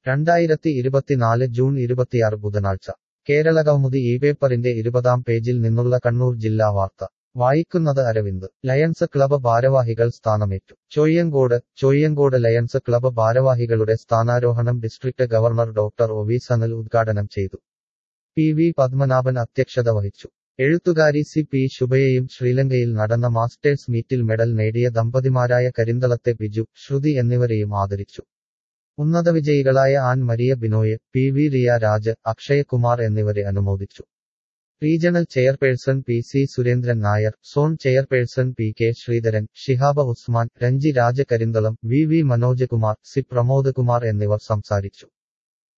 രണ്ടായിരത്തി ഇരുപത്തിനാല് ജൂൺ ഇരുപത്തിയാറ് ബുധനാഴ്ച കേരളകൗമുദി ഈ പേപ്പറിന്റെ ഇരുപതാം പേജിൽ നിന്നുള്ള കണ്ണൂർ ജില്ലാ വാർത്ത വായിക്കുന്നത് അരവിന്ദ് ലയൺസ് ക്ലബ് ഭാരവാഹികൾ സ്ഥാനമേറ്റു ചൊയ്യങ്കോട് ചൊയ്യങ്കോട് ലയൺസ് ക്ലബ് ഭാരവാഹികളുടെ സ്ഥാനാരോഹണം district governor doctor O V Sanal ഉദ്ഘാടനം ചെയ്തു പി വി പത്മനാഭൻ അധ്യക്ഷത വഹിച്ചു എഴുത്തുകാരി സി പി ശുഭയെയും ശ്രീലങ്കയിൽ നടന്ന മാസ്റ്റേഴ്സ് മീറ്റിൽ മെഡൽ നേടിയ ദമ്പതിമാരായ കരിന്തളത്തെ ബിജു ശ്രുതി എന്നിവരെയും ആദരിച്ചു ഉന്നത വിജയികളായ Ann Maria Binoy P V Riya Raj Akshayakumar എന്നിവരെ അനുമോദിച്ചു regional chairperson P C Surendran Nair zone chairperson P K Sreedharan Shihaba Usman Ranji Raja Karinthalam V V Manoj Kumar C Pramod Kumar എന്നിവർ സംസാരിച്ചു